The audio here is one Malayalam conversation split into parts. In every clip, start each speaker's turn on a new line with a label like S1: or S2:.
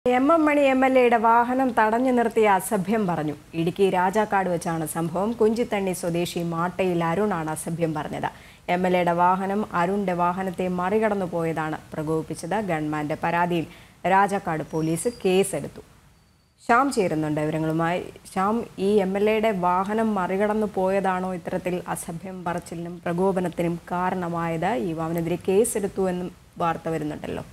S1: M M Mani M L എയുടെ വാഹനം തടഞ്ഞു നിർത്തിയ അസഭ്യം പറഞ്ഞു ഇടുക്കി രാജാക്കാട് വെച്ചാണ് സംഭവം കുഞ്ചിത്തണ്ണി സ്വദേശി മാട്ടയിൽ അരുണാണ് അസഭ്യം പറഞ്ഞത് എം എൽ എയുടെ വാഹനം അരുണിന്റെ വാഹനത്തെ മറികടന്നു പോയതാണ് പ്രകോപിപ്പിച്ചത് ഗവൺമെന്റ് പരാതിയിൽ രാജാക്കാട് പോലീസ് കേസെടുത്തു ശ്യാം ചേരുന്നുണ്ട് വിവരങ്ങളുമായി ശ്യാം ഈ എം എൽ എയുടെ വാഹനം മറികടന്നു പോയതാണോ ഇത്തരത്തിൽ അസഭ്യം പറച്ചിലിനും പ്രകോപനത്തിനും കാരണമായത് ഈ വാഹനെതിരെ കേസെടുത്തു എന്നും വാർത്ത വരുന്നുണ്ടല്ലോ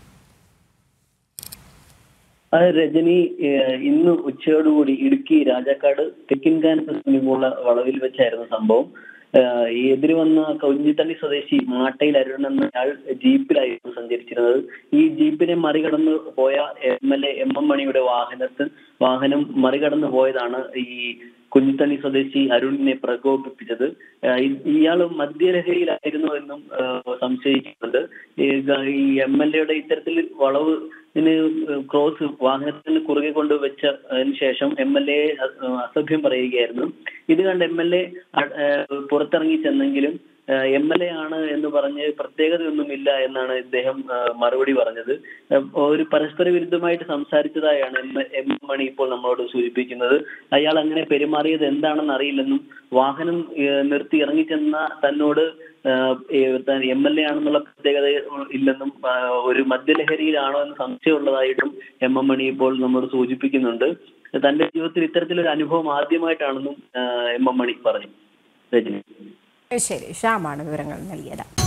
S2: അത് രജനി ഏഹ്, ഇന്ന് ഉച്ചയോടുകൂടി ഇടുക്കി രാജാക്കാട് തെക്കിൻകാനത്ത് സമീപമുള്ള വളവിൽ വെച്ചായിരുന്നു സംഭവം ഏഹ്, ഈ എതിര് വന്ന കൊഞ്ഞിത്തണ്ണി സ്വദേശി മാട്ടയിൽ അരുൺ എന്ന ആൾ ജീപ്പിലായിരുന്നു സഞ്ചരിച്ചിരുന്നത് ഈ ജീപ്പിനെ മറികടന്ന് പോയ M L A M M മണിയുടെ വാഹനത്ത് വാഹനം മറികടന്ന് പോയതാണ് ഈ കുഞ്ഞിത്തണ്ണി സ്വദേശി അരുണിനെ പ്രകോപിപ്പിച്ചത് ഏഹ് ഇ- ഇയാൾ മദ്യലഹരിയിലായിരുന്നു എന്നും ഏഹ് സംശയിക്കുന്നുണ്ട് ഈ ഗ- ഈ എം എൽ എയുടെ ഇത്തരത്തിൽ വളവ് ഇതിന് ക്രോസ് വാഹനത്തിന് കുറുകെ കൊണ്ട് വെച്ച അതിന് ശേഷം എം എൽ എ അസഭ്യം പറയുകയായിരുന്നു ഇത് കണ്ട് എം എൽ എ പുറത്തിറങ്ങി ചെന്നെങ്കിലും എം എൽ എ ആണ് എന്ന് പറഞ്ഞ് പ്രത്യേകതയൊന്നുമില്ല എന്നാണ് ഇദ്ദേഹം ആ, മറുപടി പറഞ്ഞത് ആ, ഒരു പരസ്പര വിരുദ്ധമായിട്ട് സംസാരിച്ചതായാണ് എം എം മണി ഇപ്പോൾ നമ്മളോട് സൂചിപ്പിക്കുന്നത് അയാൾ അങ്ങനെ പെരുമാറിയത് എന്താണെന്ന് അറിയില്ലെന്നും വാഹനം ഏ, നിർത്തി ഇറങ്ങിച്ചെന്ന തന്നോട് എം എൽ എ ആണെന്നുള്ള പ്രത്യേകത ഇല്ലെന്നും ആ, ഒരു മദ്യലഹരിയിലാണോ എന്ന് സംശയമുള്ളതായിട്ടും എം എം മണി ഇപ്പോൾ നമ്മോട് സൂചിപ്പിക്കുന്നുണ്ട് തന്റെ ജീവിതത്തിൽ ഇത്തരത്തിലൊരു അനുഭവം ആദ്യമായിട്ടാണെന്നും ആ, എം എം മണി പറഞ്ഞു രജനി
S1: ശരി ശ്യാമാണ് വിവരങ്ങൾ നൽകിയത്